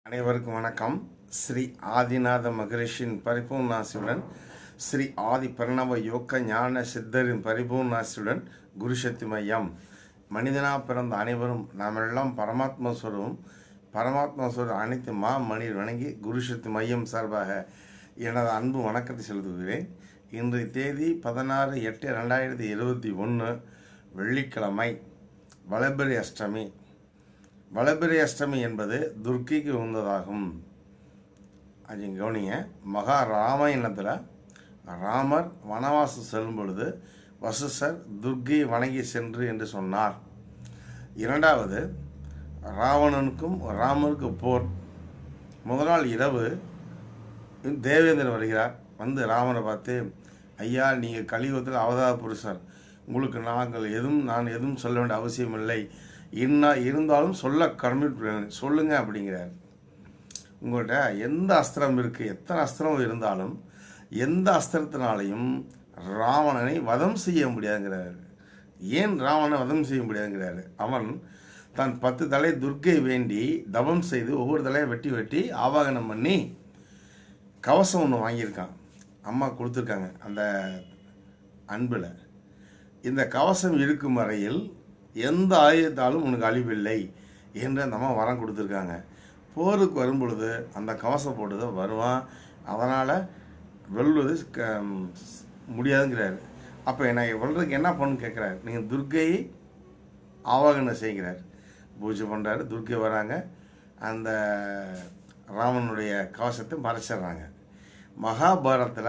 அனைவருக்கும் வணக்கம் ஸ்ரீ ஆதிநாத மகரிஷின் பரிபூர்ணாசியுடன் ஸ்ரீ ஆதி பிரணவ யோக்க ஞான சித்தரின் பரிபூர்ணாசியுடன் குருசக்தி மையம் மனிதனாக பிறந்த அனைவரும் நாம் எல்லாம் பரமாத்மா ஸ்வரூபம் பரமாத்மா ஸ்வரூபம் அனைத்து மா மணிர் வணங்கி குருசக்தி மையம் சார்பாக எனது அன்பு வணக்கத்தை செலுத்துகிறேன் இன்றைய தேதி பதினாறு எட்டு ரெண்டாயிரத்தி இருபத்தி ஒன்று வெள்ளிக்கிழமை வளபெரி அஷ்டமி வளபிரி அஷ்டமி என்பது துர்க்கைக்கு உகந்ததாகும் அது கவனிங்க மகா ராமாயணத்தில் ராமர் வனவாசம் செல்லும் பொழுது வசிஷ்டர் துர்க்கை வணங்கி சென்று என்று சொன்னார் இரண்டாவது ராவணனுக்கும் ராமருக்கும் போர் முதல் நாள் இரவு தேவேந்திரன் வருகிறார் வந்து ராமனை பார்த்து ஐயா நீங்கள் கலியுகத்தில் அவதார புருஷர் உங்களுக்கு நாங்கள் எதுவும் நான் எதுவும் சொல்ல வேண்டிய அவசியம் இல்லை இன்னா இருந்தாலும் சொல்ல கடமைப்பட்டேன் சொல்லுங்க அப்படிங்கிறார் உங்கள்கிட்ட எந்த அஸ்திரம் இருக்குது எத்தனை அஸ்திரம் இருந்தாலும் எந்த அஸ்திரத்தினாலையும் ராவணனை வதம் செய்ய முடியாதுங்கிறார் ஏன் ராவணனை வதம் செய்ய முடியாதுங்கிறாரு அவன் தான் பத்து தலை துர்க்கை வேண்டி தவம் செய்து ஒவ்வொரு தலையை வெட்டி வெட்டி ஆவாகனம் பண்ணி கவசம் ஒன்று வாங்கியிருக்கான் அம்மா கொடுத்துருக்காங்க அந்த அன்பில் இந்த கவசம் இருக்கும் வரையில் எந்த ஆயுதத்தாலும் உனக்கு அழிவில்லை என்று அந்த அம்மா வரம் கொடுத்துருக்காங்க போருக்கு வரும் பொழுது அந்த கவசம் போட்டு தான் வருவான் அதனால் வெல்வது க முடியாதுங்கிறாரு அப்போ நான் வெல்றதுக்கு என்ன பண்ணு கேட்குறாரு நீங்கள் துர்க்கையை ஆவாகனம் செய்கிறார் பூஜை பண்ணுறாரு துர்க்கை வராங்க அந்த ராமனுடைய கவசத்தை மறைச்சிடுறாங்க மகாபாரத்தில்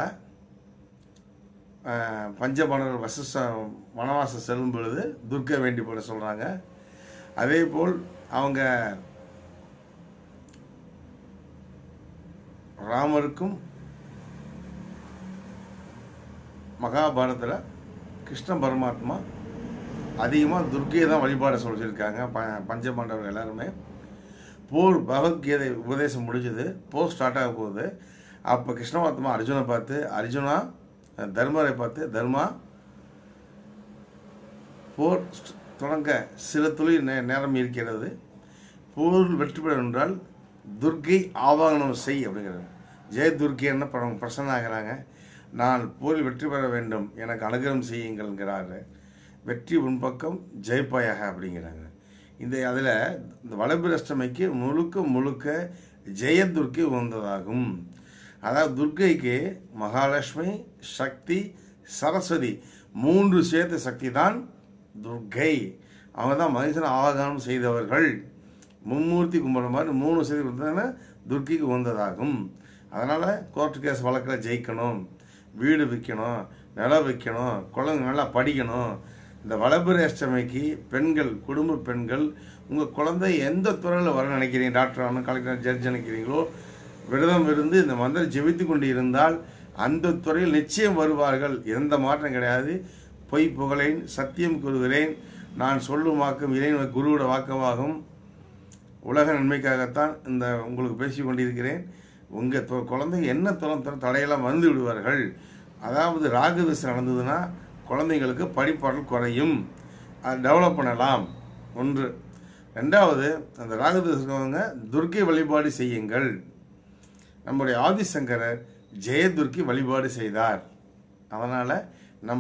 பஞ்சபாண்டவர் வசிஷ்ட வனவாசம் செல்லும் பொழுது துர்க்கை வேண்டி போட சொல்கிறாங்க அதே போல் அவங்க ராமருக்கும் மகாபாரதத்தில் கிருஷ்ண பரமாத்மா அதிகமாக துர்க்கையை தான் வழிபாட சொல்லியிருக்காங்க ப பஞ்சபாண்டவர்கள் எல்லாருமே போர் பகவத்கீதை உபதேசம் முடிஞ்சது போர் ஸ்டார்ட் ஆக போகுது அப்போ கிருஷ்ணமாத்மா அர்ஜுனை பார்த்து அர்ஜுனா தர்மரை பார்த்து தர்மா போர் தொடங்க சில துளி நே நேரம் இருக்கிறது போரில் வெற்றி பெற என்றால் துர்க்கை ஆவாகனம் செய் அப்படிங்கிறார் ஜெய துர்க்கைன்னு படம் பிரசன்ன ஆகிறாங்க நான் போரில் வெற்றி பெற வேண்டும் எனக்கு அனுகிரகம் செய்யுங்கள்ங்கிறாரு வெற்றி உன்பக்கம் ஜெயப்பாயாக அப்படிங்கிறாங்க இந்த அதில் இந்த வளபிரஷ்டமைக்கு முழுக்க முழுக்க ஜெயதுர்க்கை உகந்ததாகும் அதாவது துர்க்கைக்கு மகாலட்சுமி சக்தி சரஸ்வதி மூன்று சேர்த்த சக்தி தான் துர்க்கை அவங்க தான் மனுஷனை ஆவாகனம் செய்தவர்கள் மும்மூர்த்தி கும்பிட்ற மாதிரி மூணு சேர்த்து கொடுத்தாங்கன்னா துர்க்கைக்கு உகந்ததாகும் அதனால் கோர்ட்டு கேஸ் வழக்கில் ஜெயிக்கணும் வீடு விற்கணும் நிலம் விற்கணும் குழந்தைங்க நல்லா படிக்கணும் இந்த வளபுரி அஷ்டமிக்கு பெண்கள் குடும்ப பெண்கள் உங்கள் குழந்தை எந்த துறையில் வர நினைக்கிறீங்க டாக்டர் ஆகணும் கலெக்டர் ஜட்ஜ் நினைக்கிறீங்களோ விரதம் இருந்து இந்த மந்திரம் ஜெபித்து கொண்டு இருந்தால் அந்த துறையில் நிச்சயம் வருவார்கள் எந்த மாற்றம் கிடையாது பொய் புகழேன் சத்தியம் கூறுகிறேன் நான் சொல்லும் வாக்கும் இறைவன் குருவோட வாக்கமாகும் உலக நன்மைக்காகத்தான் இந்த உங்களுக்கு பேசி கொண்டிருக்கிறேன் உங்கள் குழந்தைங்க என்ன துறம் தடையெல்லாம் வந்து விடுவார்கள் அதாவது ராகு திசை நடந்ததுன்னா குழந்தைங்களுக்கு படிப்பாடல் குறையும் அதை டெவலப் பண்ணலாம் ஒன்று ரெண்டாவது அந்த ராகு திசைவங்க துர்க்கை வழிபாடு செய்யுங்கள் நம்முடைய ஆதிசங்கரர் ஜெயதுர்க்கி வழிபாடு செய்தார் அதனால் நம்ம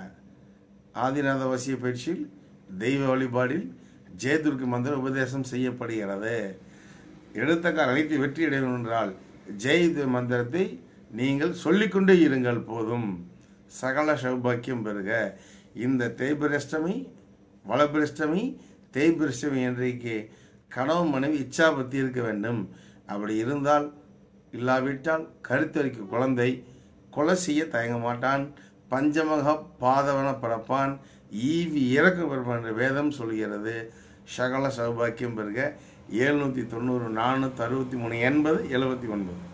ஆதிநாத வசிய பயிற்சியில் தெய்வ வழிபாடில் ஜெயதுர்க்கி மந்திர உபதேசம் செய்யப்படுகிறது எடுத்தக்கார் அனைத்து வெற்றி அடையும் என்றால் ஜெய் மந்திரத்தை நீங்கள் சொல்லிக்கொண்டே இருங்கள் போதும் சகல சௌபாக்கியம் பெறுக இந்த தேய்பிரஷ்டமி வளபிரஷ்டமி தேய்பிரஷ்டமி இன்றைக்கு கணவன் மனைவி இச்சாபத்தி இருக்க வேண்டும் அப்படி இருந்தால் இல்லாவிட்டால் கருத்தரிக்க குழந்தை கொலை செய்ய தயங்க மாட்டான் பஞ்சமக பாதவன பரப்பான் ஈவி இறக்க பிறப்பான் என்ற வேதம் சொல்கிறது சகல சௌபாக்கியம் பெறுக எழுநூற்றி தொண்ணூறு நானூற்றி அறுபத்தி மூணு எண்பது எழுபத்தி ஒன்பது